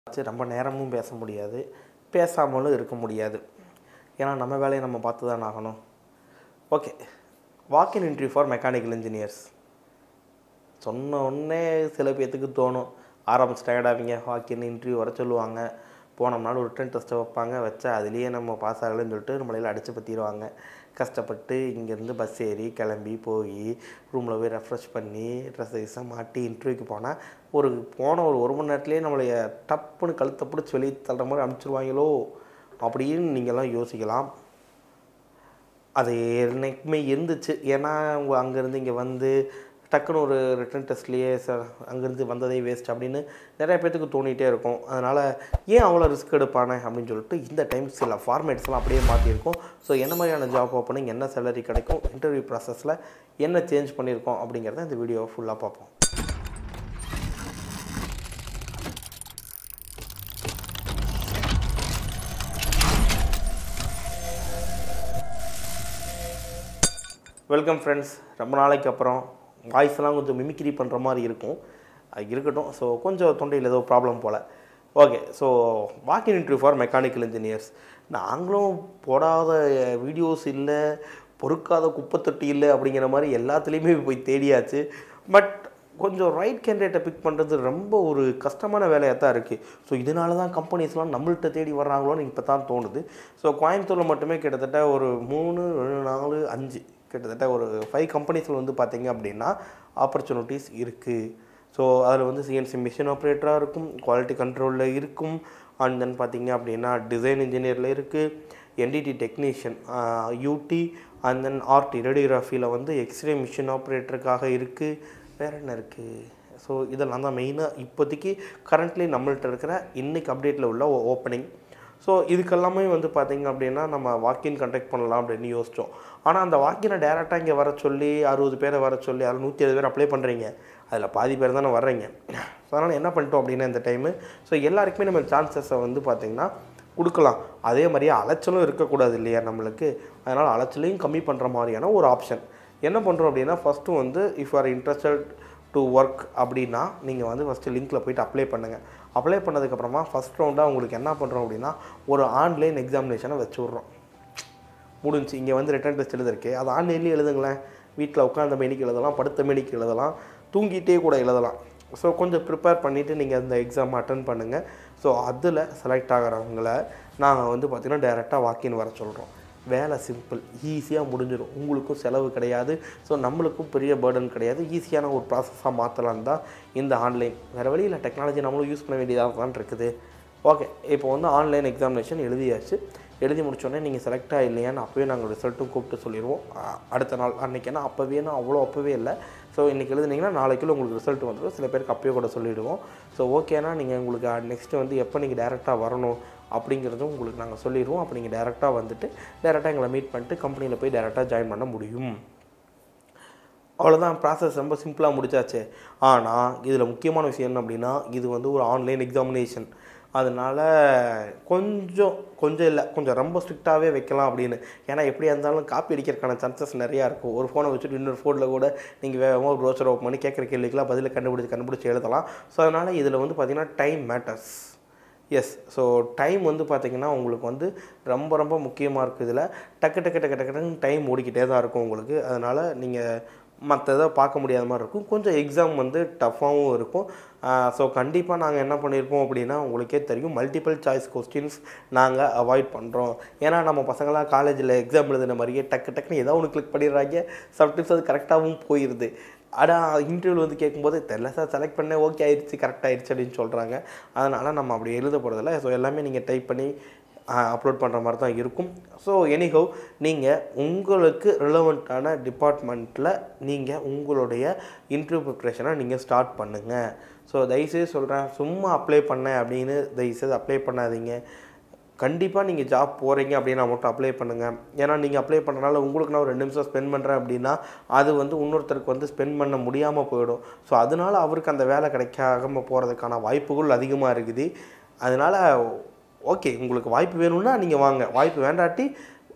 வச்சு ரொம்ப நேரமும் பேச முடியாது பேசாமலும் இருக்க முடியாது ஏன்னா நம்ம வேலையை நம்ம பார்த்து தான் ஆகணும் okay walk in interview for mechanical engineers சொன்ன உடனே சில பேர்த்துக்கு தோணும் ஆரம்பிச்சிட்டாங்கடாவீங்க வாக்கின் இன்டர்வியூ வர சொல்லுவாங்க போனோம்னாலும் ரிட்டன் டெஸ்ட்டை வைப்பாங்க வச்சா அதுலேயே நம்ம பாஸ் ஆகலைன்னு சொல்லிட்டு நம்மளையில் அடித்து பற்றிடுவாங்க கஷ்டப்பட்டு இங்கேருந்து பஸ் ஏறி கிளம்பி போய் ரூமில் போய் ரெஃப்ரெஷ் பண்ணி ட்ரெஸ் கைஸாக மாட்டி இன்டர்வியூக்கு போனால் ஒரு போன ஒரு ஒரு மணி நேரத்துலேயே நம்மளைய டப்புன்னு கழுத்தை பிடிச்சி வெளியே தள்ளுற மாதிரி அனுப்பிச்சிருவாங்களோ அப்படின்னு நீங்கள்லாம் யோசிக்கலாம் அது என்னைக்குமே இருந்துச்சு ஏன்னா அவங்க அங்கேருந்து இங்கே வந்து டக்குன்னு ஒரு ரிட்டன் டெஸ்ட்லேயே சார் அங்கேருந்து வந்ததே வேஸ்ட் அப்படின்னு நிறைய பேர்த்துக்கு தோணிகிட்டே இருக்கும் அதனால் ஏன் அவ்வளோ ரிஸ்க் எடுப்பானே அப்படின்னு சொல்லிட்டு இந்த டைம் சில ஃபார்மேட்ஸ்லாம் அப்படியே மாற்றிருக்கோம் ஸோ என்ன மாதிரியான ஜாப் ஓப்பனிங் என்ன சேலரி கிடைக்கும் இன்டர்வியூ ப்ராசஸில் என்ன சேஞ்ச் பண்ணியிருக்கோம் அப்படிங்கிறத இந்த வீடியோவை ஃபுல்லாக பார்ப்போம் வெல்கம் ஃப்ரெண்ட்ஸ் ரொம்ப நாளைக்கு அப்புறம் வாய்ஸ்லாம் கொஞ்சம் மிமிக்ரி பண்ணுற மாதிரி இருக்கும் அது இருக்கட்டும் ஸோ கொஞ்சம் தொண்டையில் ஏதோ ப்ராப்ளம் போல் okay so walk in interview for mechanical engineers நாங்களும் போடாத வீடியோஸ் இல்லை பொறுக்காத குப்பைத்தொட்டி இல்லை அப்படிங்கிற மாதிரி எல்லாத்துலேயுமே போய் தேடியாச்சு பட் கொஞ்சம் ரைட் கேண்டிடேட்டை பிக் பண்ணுறது ரொம்ப ஒரு கஷ்டமான வேலையாக தான் இருக்குது ஸோ இதனால தான் கம்பெனிஸ்லாம் நம்மள்கிட்ட தேடி வர்றாங்களோன்னு இப்போ தான் தோணுது ஸோ கோயம்புத்தூரில் மட்டுமே கிட்டத்தட்ட ஒரு மூணு ரெண்டு நாலு அஞ்சு கிட்டத்தட்ட ஒரு ஃபைவ் கம்பெனிஸில் வந்து பார்த்தீங்க அப்படின்னா ஆப்பர்ச்சுனிட்டிஸ் இருக்குது ஸோ அதில் வந்து சிஎன்சி மிஷின் ஆப்ரேட்டராக இருக்கும் குவாலிட்டி கண்ட்ரோலில் இருக்கும் அண்ட் தென் பார்த்தீங்க அப்படின்னா டிசைன் இன்ஜினியரில் இருக்குது NDT technician UT and then RT ரேடியோகிராஃபியில் வந்து எக்ஸ்ரே மிஷின் ஆப்ரேட்டருக்காக இருக்குது வேறு என்ன இருக்குது ஸோ இதெல்லாம் தான் மெயினாக இப்போதைக்கு கரண்ட்லி நம்மள்ட்ட இருக்கிற இன்றைக்கி அப்டேட்டில் உள்ள ஓப்பனிங் ஸோ இதுக்கெல்லாமே வந்து பார்த்திங்க அப்படின்னா நம்ம வாக்கின் கண்டக்ட் பண்ணலாம் அப்படின்னு யோசித்தோம் ஆனால் அந்த வாக்கினை டேரெக்டாக இங்கே வர சொல்லி அறுபது பேரை வர சொல்லி அதில் நூற்றி எழுபது பேர் அப்ளை பண்ணுறீங்க அதில் பாதி பேர் தானே வர்றீங்க ஸோ அதனால் என்ன பண்ணிட்டோம் அப்படின்னா இந்த டைமு ஸோ எல்லாருக்குமே நம்ம சான்சஸை வந்து பார்த்திங்கன்னா கொடுக்கலாம் அதே மாதிரியே அலைச்சலும் இருக்கக்கூடாது இல்லையா நம்மளுக்கு அதனால் அலைச்சலையும் கம்மி பண்ணுற மாதிரியான ஒரு ஆப்ஷன் என்ன பண்ணுறோம் அப்படின்னா ஃபஸ்ட்டு வந்து if are interested to work அப்படின்னா நீங்கள் வந்து ஃபஸ்ட்டு லிங்க்கில் போயிட்டு அப்ளை பண்ணுங்கள் அப்ளை பண்ணதுக்கப்புறமா ஃபஸ்ட் ரவுண்டாக உங்களுக்கு என்ன பண்ணுறோம் அப்படின்னா ஒரு ஆன்லைன் எக்ஸாமினேஷனை வச்சு விட்றோம் முடிஞ்சு இங்கே வந்து ரிட்டன் டெஸ்ட் எழுதிருக்கு அது ஆன்லைன்லேயே எழுதுங்களேன் வீட்டில் உட்காந்த மேனிக்கு எழுதலாம் படுத்த மேனிக்கு எழுதலாம் தூங்கிட்டே கூட எழுதலாம் ஸோ கொஞ்சம் ப்ரிப்பேர் பண்ணிவிட்டு நீங்கள் அந்த எக்ஸாம் அட்டன் பண்ணுங்கள் ஸோ அதில் செலக்ட் ஆகிறவங்கள நாங்கள் வந்து பார்த்திங்கன்னா டேரெக்டாக வாக்கின் வர சொல்கிறோம் வேலை சிம்பிள் ஈஸியாக முடிஞ்சிடும் உங்களுக்கும் செலவு கிடையாது ஸோ நம்மளுக்கும் பெரிய பேர்டன் கிடையாது ஈஸியான ஒரு ப்ராசஸாக மாற்றலான்னு தான் இந்த ஆன்லைன் வேறு வழியில் டெக்னாலஜி நம்மளும் யூஸ் பண்ண வேண்டியதாக தான் இருக்குது ஓகே இப்போ வந்து ஆன்லைன் எக்ஸாமினேஷன் எழுதியாச்சு எழுதி முடிச்சோடனே நீங்கள் செலக்டாக இல்லையான்னு அப்போவே நாங்கள் ரிசல்ட்டும் கூப்பிட்டு சொல்லிடுவோம் அடுத்த நாள் அன்றைக்கினா அப்போவேனா அவ்வளோ அப்போவே இல்லை ஸோ இன்றைக்கி எழுதுனீங்கன்னா நாளைக்குள்ள உங்களுக்கு ரிசல்ட் வந்துடும் சில பேருக்கு அப்பயே கூட சொல்லிவிடுவோம் ஸோ ஓகேனா நீங்கள் உங்களுக்கு நெக்ஸ்ட்டு வந்து எப்போ நீங்கள் டேரெக்டாக வரணும் அப்படிங்கிறதும் உங்களுக்கு நாங்கள் சொல்லிடுவோம் அப்போ நீங்கள் டேரெக்டாக வந்துட்டு டேரெக்டாக எங்களை மீட் பண்ணிட்டு கம்பெனியில் போய் டேரெக்டாக ஜாயின் பண்ண முடியும் அவ்வளோதான் ப்ராசஸ் ரொம்ப சிம்பிளாக முடிச்சாச்சு ஆனால் இதில் முக்கியமான விஷயம் என்ன அப்படின்னா இது வந்து ஒரு ஆன்லைன் எக்ஸாமினேஷன் அதனால் கொஞ்சம் கொஞ்சம் இல்லை கொஞ்சம் ரொம்ப ஸ்ட்ரிக்டாகவே வைக்கலாம் அப்படின்னு ஏன்னா எப்படியா இருந்தாலும் காப்பி அடிக்கிறதுக்கான சான்சஸ் நிறையா இருக்கும் ஒரு ஃபோனை வச்சுட்டு இன்னொரு ஃபோனில் கூட நீங்கள் வேகமாக ஒரு ப்ரோச்சர் ஓப்பன் பண்ணி கேட்குற கேள்விக்கெலாம் பதில் கண்டுபிடிச்சி கண்டுபிடிச்சி எழுதலாம் ஸோ அதனால் இதில் வந்து பார்த்திங்கன்னா time matters yes so time வந்து பார்த்திங்கன்னா உங்களுக்கு வந்து ரொம்ப ரொம்ப முக்கியமாக இருக்குது இதில் டக்கு டக்கு டக்கு டக்குன்னு டைம் ஓடிக்கிட்டே தான் இருக்கும் உங்களுக்கு அதனால் நீங்கள் மற்ற இதை பார்க்க முடியாத மாதிரி இருக்கும் கொஞ்சம் எக்ஸாம் வந்து டஃப்பாகவும் இருக்கும் ஸோ கண்டிப்பாக நாங்கள் என்ன பண்ணியிருப்போம் அப்படின்னா உங்களுக்கே தெரியும் மல்டிபிள் சாய்ஸ் கொஸ்டின்ஸ் நாங்கள் அவாய்ட் பண்ணுறோம் ஏன்னா நம்ம பசங்களாம் காலேஜில் எக்ஸாம் எழுதின மாதிரியே டக்கு டக்குன்னு ஏதோ ஒன்று கிளிக் பண்ணிடுறாங்க சம்டைம்ஸ் அது கரெக்டாகவும் போயிடுது ஆனால் இன்டர்வியூவில் வந்து கேட்கும்போது தெரில சார் செலக்ட் பண்ண ஓகே ஆயிடுச்சு கரெக்ட் ஆயிடுச்சு அப்படின்னு சொல்கிறாங்க அதனால் நம்ம அப்படி எழுத போகிறதில்ல ஸோ எல்லாமே நீங்கள் டைப் பண்ணி அப்லோட் பண்ணுற மாதிரி தான் இருக்கும் ஸோ எனிஹவ் நீங்கள் உங்களுக்கு ரிலவெண்ட்டான டிபார்ட்மெண்ட்டில் நீங்கள் உங்களுடைய இன்டர்வியூ ப்ரிப்ரேஷனை நீங்கள் ஸ்டார்ட் பண்ணுங்கள் ஸோ தயவுசெய்து சொல்கிறேன் சும்மா அப்ளை பண்ணேன் அப்படின்னு தயவுசெய்து அப்ளை பண்ணாதீங்க கண்டிப்பாக நீங்கள் ஜாப் போகிறீங்க அப்படின்னா மட்டும் அப்ளை பண்ணுங்கள் ஏன்னா நீங்கள் அப்ளை பண்ணுறனால உங்களுக்கு நான் ஒரு ரெண்டு நிமிஷம் ஸ்பெண்ட் பண்ணுறேன் அப்படின்னா அது வந்து இன்னொருத்தருக்கு வந்து ஸ்பெண்ட் பண்ண முடியாமல் போயிடும் ஸோ அதனால் அவருக்கு அந்த வேலை கிடைக்காம போகிறதுக்கான வாய்ப்புகள் அதிகமாக இருக்குது அதனால் ஓகே உங்களுக்கு வாய்ப்பு வேணும்னா நீங்கள் வாங்க வாய்ப்பு வேண்டாட்டி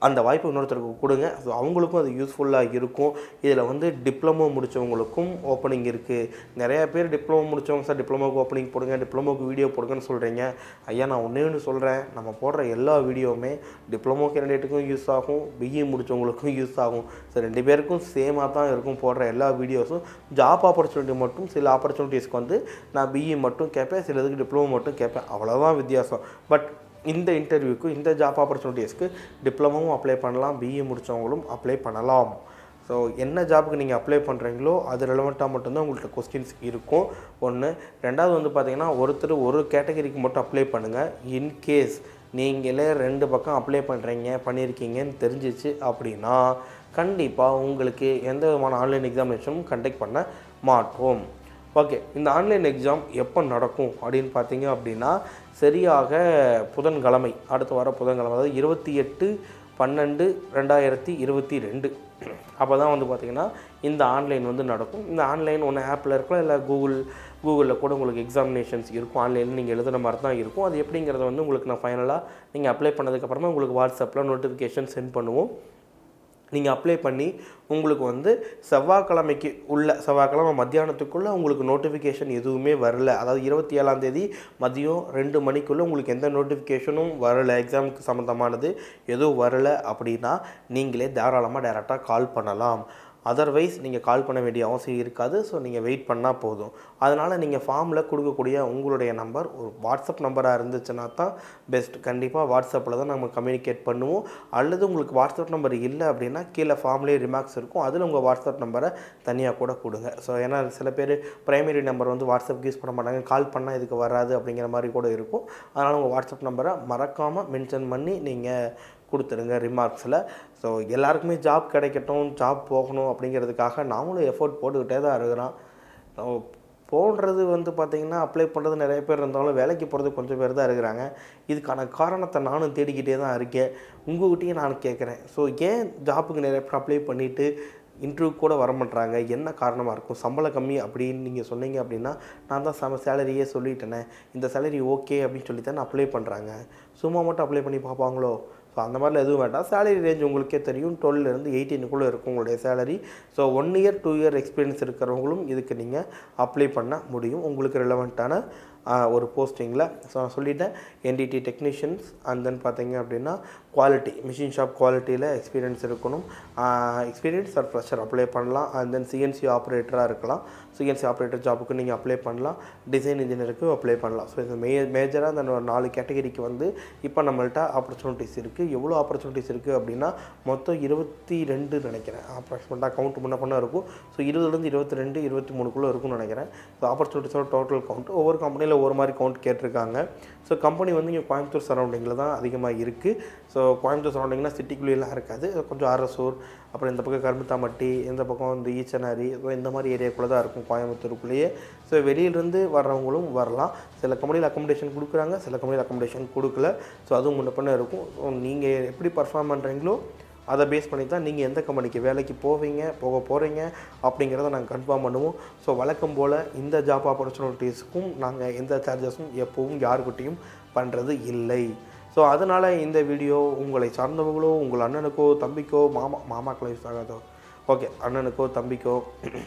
அந்த வாய்ப்பு இன்னொருத்தருக்கு கொடுங்க ஸோ அவங்களுக்கும் அது யூஸ்ஃபுல்லாக இருக்கும் இதில் வந்து டிப்ளமோ முடித்தவங்களுக்கும் ஓப்பனிங் இருக்குது நிறைய பேர் டிப்ளமோ முடித்தவங்க சார் டிப்ளமோக்கு ஓப்பனிங் போடுங்க டிப்ளமோக்கு வீடியோ போடுங்கன்னு சொல்கிறீங்க ஐயா நான் ஒன்றே ஒன்று சொல்கிறேன் நம்ம போடுற எல்லா வீடியோவுமே டிப்ளமோ கேண்டிடேட்டுக்கும் யூஸ் ஆகும் பிஇ முடித்தவங்களுக்கும் யூஸ் ஆகும் ஸோ ரெண்டு பேருக்கும் சேமாக தான் இருக்கும் போடுற எல்லா வீடியோஸும் ஜாப் ஆப்பர்ச்சுனிட்டி மட்டும் சில ஆப்பர்ச்சுனிட்டிஸ்க்கு வந்து நான் பிஇ மட்டும் கேட்பேன் சிலதுக்கு டிப்ளமோ மட்டும் கேட்பேன் அவ்வளோதான் வித்தியாசம் பட் இந்த இன்டர்வியூக்கு இந்த ஜாப் ஆப்பர்ச்சுனிட்டிஸ்க்கு டிப்ளமோவும் அப்ளை பண்ணலாம் பிஇ முடித்தவங்களும் அப்ளை பண்ணலாம் ஸோ என்ன ஜாபுக்கு நீங்கள் அப்ளை பண்ணுறீங்களோ அது ரெலவெண்ட்டாக மட்டும்தான் உங்கள்கிட்ட கொஸ்டின்ஸ் இருக்கும் ஒன்று ரெண்டாவது வந்து பார்த்தீங்கன்னா ஒருத்தர் ஒரு கேட்டகரிக்கு மட்டும் அப்ளை பண்ணுங்கள் இன்கேஸ் நீங்களே ரெண்டு பக்கம் அப்ளை பண்ணுறீங்க பண்ணியிருக்கீங்கன்னு தெரிஞ்சிச்சு அப்படின்னா கண்டிப்பாக உங்களுக்கு எந்த விதமான ஆன்லைன் எக்ஸாமினேஷனும் கண்டக்ட் பண்ண மாட்டோம் ஓகே இந்த ஆன்லைன் எக்ஸாம் எப்போ நடக்கும் அப்படின்னு பார்த்தீங்க அப்படின்னா சரியாக புதன்கிழமை அடுத்த வாரம் புதன்கிழமை அதாவது இருபத்தி எட்டு பன்னெண்டு ரெண்டாயிரத்தி இருபத்தி ரெண்டு அப்போ தான் வந்து பார்த்திங்கன்னா இந்த ஆன்லைன் வந்து நடக்கும் இந்த ஆன்லைன் ஒன்று ஆப்பில் இருக்கலாம் இல்லை கூகுள் கூகுளில் கூட உங்களுக்கு எக்ஸாமினேஷன்ஸ் இருக்கும் ஆன்லைனில் நீங்கள் எழுதுன மாதிரி தான் இருக்கும் அது எப்படிங்கிறத வந்து உங்களுக்கு நான் ஃபைனலாக நீங்கள் அப்ளை பண்ணதுக்கப்புறமா உங்களுக்கு வாட்ஸ்அப்பில் நோட்டிஃபிகேஷன் சென்ட் பண்ணுவோம் நீங்கள் அப்ளை பண்ணி உங்களுக்கு வந்து செவ்வாய்க்கிழமைக்கு உள்ள செவ்வாய்க்கிழமை மத்தியானத்துக்குள்ளே உங்களுக்கு நோட்டிஃபிகேஷன் எதுவுமே வரல அதாவது இருபத்தி ஏழாம் தேதி மதியம் ரெண்டு மணிக்குள்ளே உங்களுக்கு எந்த நோட்டிஃபிகேஷனும் வரல எக்ஸாமுக்கு சம்மந்தமானது எதுவும் வரல அப்படின்னா நீங்களே தாராளமாக டேரெக்டாக கால் பண்ணலாம் அதர்வைஸ் நீங்கள் கால் பண்ண வேண்டிய அவசியம் இருக்காது ஸோ நீங்கள் வெயிட் பண்ணால் போதும் அதனால் நீங்கள் ஃபார்மில் கொடுக்கக்கூடிய உங்களுடைய நம்பர் ஒரு வாட்ஸ்அப் நம்பராக இருந்துச்சுன்னா தான் பெஸ்ட் கண்டிப்பாக வாட்ஸ்அப்பில் தான் நம்ம கம்யூனிகேட் பண்ணுவோம் அல்லது உங்களுக்கு வாட்ஸ்அப் நம்பர் இல்லை அப்படின்னா கீழே ஃபார்ம்லேயே ரிமார்க்ஸ் இருக்கும் அதில் உங்கள் வாட்ஸ்அப் நம்பரை தனியாக கூட கொடுங்க ஸோ ஏன்னா சில பேர் ப்ரைமரி நம்பர் வந்து வாட்ஸ்அப் யூஸ் பண்ண மாட்டாங்க கால் பண்ணால் இதுக்கு வராது அப்படிங்கிற மாதிரி கூட இருக்கும் அதனால் உங்கள் வாட்ஸ்அப் நம்பரை மறக்காமல் மென்ஷன் பண்ணி நீங்கள் கொடுத்துருங்க ரிமார்க்ஸில் ஸோ எல்லாருக்குமே ஜாப் கிடைக்கட்டும் ஜாப் போகணும் அப்படிங்கிறதுக்காக நாமளும் எஃபோர்ட் போட்டுக்கிட்டே தான் இருக்கிறோம் ஸோ போடுறது வந்து பார்த்திங்கன்னா அப்ளை பண்ணுறது நிறைய பேர் இருந்தாலும் வேலைக்கு போகிறது கொஞ்சம் பேர் தான் இருக்கிறாங்க இதுக்கான காரணத்தை நானும் தேடிக்கிட்டே தான் இருக்கேன் உங்கள்கிட்டயும் நான் கேட்குறேன் ஸோ ஏன் ஜாப்புக்கு நிறைய பேர் அப்ளை பண்ணிவிட்டு இன்டர்வியூ கூட வர மாட்றாங்க என்ன காரணமாக இருக்கும் சம்பளம் கம்மி அப்படின்னு நீங்கள் சொன்னீங்க அப்படின்னா நான் தான் சம சேலரியே சொல்லிட்டேனே இந்த சேலரி ஓகே அப்படின்னு சொல்லி தானே அப்ளை பண்ணுறாங்க சும்மா மட்டும் அப்ளை பண்ணி பார்ப்பாங்களோ ஸோ அந்த மாதிரிலாம் எதுவும் வேண்டாம் சேலரி ரேஞ்ச் உங்களுக்கே தெரியும் டுவெல்லேருந்து எயிட்டீனுக்குள்ளே இருக்கும் உங்களுடைய salary so one year two year experience இருக்கிறவங்களும் இதுக்கு நீங்கள் அப்ளை பண்ண முடியும் உங்களுக்கு ரிலவெண்ட்டான ஒரு போஸ்டிங்கில் ஸோ நான் சொல்லிட்டேன் என்டிடி டெக்னீஷியன்ஸ் அண்ட் தென் பார்த்தீங்க அப்படின்னா குவாலிட்டி மிஷின் ஷாப் குவாலிட்டியில் எக்ஸ்பீரியன்ஸ் இருக்கணும் எக்ஸ்பீரியன்ஸ் ஆர் ஃப்ரெஷர் அப்ளை பண்ணலாம் அண்ட் தென் சிஎன்சி ஆப்ரேட்டராக இருக்கலாம் சிஎன்சி ஆப்ரேட்டர் ஜாபுக்கு நீங்கள் அப்ளை பண்ணலாம் டிசைன் இன்ஜினியருக்கு அப்ளை பண்ணலாம் ஸோ இந்த மே மேஜராக அந்த ஒரு நாலு கேட்டகரிக்கு வந்து இப்போ நம்மள்ட்ட ஆப்பர்ச்சுனிட்டிஸ் இருக்குது எவ்வளோ ஆப்பர்ச்சுனிட்டிஸ் இருக்குது அப்படின்னா மொத்தம் இருபத்தி ரெண்டு நினைக்கிறேன் அப்ராக்சிமேட்டாக கவுண்ட் முன்ன பண்ண இருக்கும் ஸோ இருபதுலேருந்து இருபத்தி ரெண்டு இருபத்தி மூணுக்குள்ளே இருக்கும்னு நினைக்கிறேன் ஸோ ஆப்பர்ச்சுனிட்டிஸோட டோட்டல் கவுண்ட் ஒவ்வொரு கம்பெனியில் ஒவ்வொரு மாதிரி கவுண்ட் கேட்டிருக்காங்க ஸோ கம்பெனி வந்து இங்கே கோயம்புத்தூர் சரௌண்டிங்கில் தான் அதிகமாக இருக்குது ஸோ கோயம்புத்தூர் சரௌண்டிங்னா சிட்டிக்குள்ளேலாம் இருக்காது கொஞ்சம் அரசூர் அப்புறம் இந்த பக்கம் கரும்புத்தாம்பட்டி இந்த பக்கம் வந்து ஈச்சனாரி ஸோ இந்த மாதிரி ஏரியாக்குள்ளே தான் இருக்கும் கோயம்புத்தூருக்குள்ளேயே ஸோ வெளியிலேருந்து வர்றவங்களும் வரலாம் சில கம்பெனியில் அக்கமடேஷன் கொடுக்குறாங்க சில கம்பெனியில் அக்கமடேஷன் கொடுக்கல ஸோ அதுவும் முன்ன பண்ண இருக்கும் ஸோ நீங்கள் எப்படி பர்ஃபார்ம் பண்ணுறீங்களோ அதை பேஸ் பண்ணி தான் நீங்கள் எந்த கம்பெனிக்கு வேலைக்கு போவீங்க போக போகிறீங்க அப்படிங்கிறத நாங்கள் கன்ஃபார்ம் பண்ணுவோம் ஸோ வழக்கம் போல் இந்த ஜாப் ஆப்பர்ச்சுனிட்டிஸ்க்கும் நாங்கள் எந்த சார்ஜஸும் எப்பவும் யாருக்கிட்டையும் பண்ணுறது இல்லை ஸோ அதனால் இந்த வீடியோ உங்களை சார்ந்தவங்களோ உங்கள் அண்ணனுக்கோ தம்பிக்கோ மாமா மாமாக்கெல்லாம் யூஸ் ஆகாதோ ஓகே அண்ணனுக்கோ தம்பிக்கோ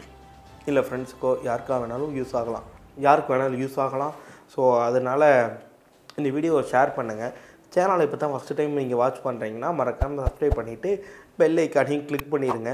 இல்லை ஃப்ரெண்ட்ஸுக்கோ யாருக்கா வேணாலும் யூஸ் ஆகலாம் யாருக்கு வேணாலும் யூஸ் ஆகலாம் ஸோ அதனால் இந்த வீடியோவை ஷேர் பண்ணுங்கள் சேனலை இப்போ தான் ஃபஸ்ட்டு டைம் நீங்கள் வாட்ச் பண்ணுறீங்கன்னா மறக்காமல் சப்ஸ்கிரைப் பண்ணிவிட்டு பெல் ஐக்கானையும் கிளிக் பண்ணிடுங்க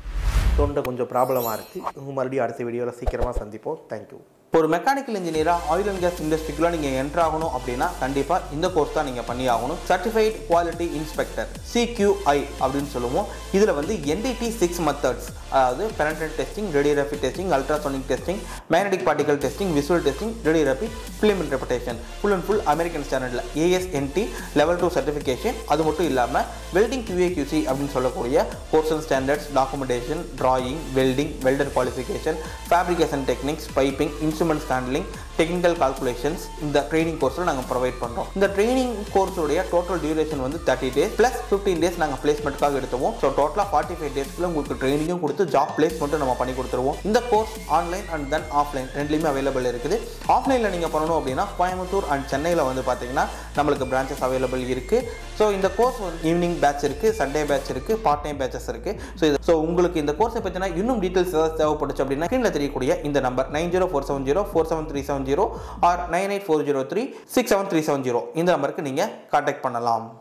தொண்டை கொஞ்சம் ப்ராப்ளமாக இருக்குது மறுபடியும் அடுத்த வீடியோவில் சீக்கிரமாக சந்திப்போம் தேங்க்யூ ஒரு மெக்கானிக்கல் இன்ஜினியராக ஆயில் அண்ட் கேஸ் இண்டஸ்ட்ரிக்குள்ள நீங்கள் என்ட்ரு ஆகணும் அப்படின்னா கண்டிப்பாக இந்த கோர்ஸ் தான் நீங்கள் பண்ணி ஆகணும் சர்டிஃபைட் குவாலிட்டி இன்ஸ்பெக்டர் சிக்யூஐ அப்படின்னு சொல்லுவோம் இதில் வந்து என்டிடி சிக்ஸ் மெத்தட்ஸ் அதாவது penetrant testing radiography testing ultrasonic testing magnetic particle testing visual testing radiography film interpretation full and full American ஸ்டாண்டர்டில் ஏஎஸ்என்டி லெவல் டூ சர்டிஃபிகேஷன் அது மட்டும் இல்லாமல் வெல்டிங் QAQC அப்படின்னு சொல்லக்கூடிய course and standards documentation drawing welding welder qualification fabrication techniques piping instruments handling technical calculations இந்த training கோர்ஸில் நாங்கள் provide பண்ணுறோம் இந்த ட்ரைனிங் கோர்ஸுடைய டோட்டல் டியூரேஷன் வந்து thirty days plus fifteen days நாங்கள் பிளேஸ்மெண்ட்டுக்காக எடுத்துவோம் ஸோ டோட்டலாக ஃபார்ட்டி ஃபைவ் டேஸ்க்குள்ள உங்களுக்கு ட்ரைனிங்கும் கொடுத்து ஜாப் பிளேஸ்மெண்ட்டும் நம்ம பண்ணி கொடுத்துருவோம் இந்த course online and then offline ரெண்டுலேயுமே அவைலபிள் இருக்குது ஆஃப்லைனில் நீங்கள் பண்ணணும் அப்படின்னா கோயம்புத்தூர் அண்ட் சென்னையில் வந்து பார்த்தீங்கன்னா நம்மளுக்கு பிரான்ச்சஸ் அவைலபிள் இருக்குது ஸோ இந்த கோர்ஸ் வந்து ஈவினிங் பேட்ச் இருக்குது சண்டே பேட்ச் இருக்குது பார்ட் டைம் பேச்சஸ் இருக்குது ஸோ இது ஸோ உங்களுக்கு இந்த கோர்ஸை பற்றினா இன்னும் டீட்டெயில்ஸ் ஏதாவது தேவைப்பட்டுச்சு அப்படின்னா ஸ்க்ரீனில் தெரியக்கூடிய இந்த number nine zero four seven zero four seven three seven zero or nine eight four zero three six seven three seven zero இந்த நம்பருக்கு நீங்கள் காண்டாக்ட் பண்ணலாம்